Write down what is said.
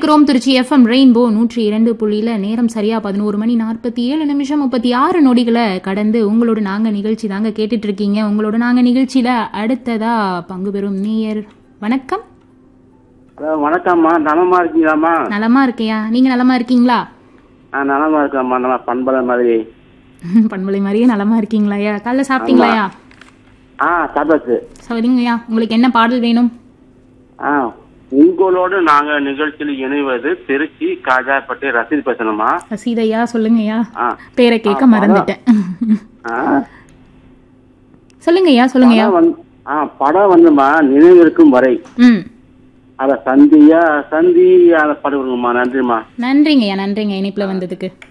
இணைந்திருக்கிறோம் Trichy FM rainbow நூற்றி இரண்டு புள்ளியில நேரம் சரியா பதினோரு மணி நாற்பத்தி ஏழு நிமிஷம் முப்பத்தி ஆறு நொடிகளை கடந்து உங்களோட நாங்க நிகழ்ச்சி தாங்க கேட்டுட்டு இருக்கீங்க உங்களோட நாங்க நிகழ்ச்சியில அடுத்ததா பங்கு பெறும் நேயர் வணக்கம் ஹலோ வணக்கம்மா நலமா இருக்கீங்களாம்மா நலமா இருக்கையா நீங்க நலமா இருக்கீங்களா ஆ நலமா இருக்கேம்மா நம்ம பண்பலை மாதிரி பண்பலை மாதிரியே நலமா இருக்கீங்களாயா காலைல சாப்பிட்டீங்களாயா ஆ சாப்பிட்டாச்சு சரிங்கய்யா உங்களுக்கு என்ன பாடல் வேணும் ஆ உங்களோடு நாங்க நிகழ்ச்சியில் இணைவது திருச்சி காஜாப்பட்டி ரசீது பேசணுமா ரசீதையா சொல்லுங்கய்யா ஆ பேரை கேட்க மறந்துட்டேன் ஆ சொல்லுங்கய்யா சொல்லுங்கய்யா படம் வந்து ஆ படம் வந்துமா நினைவிருக்கும் வரை ம் அத சந்தியா சந்தி அதை படுக்கணுமா நன்றிம்மா நன்றிங்கய்யா நன்றிங்க இணைப்புல வந்ததுக்கு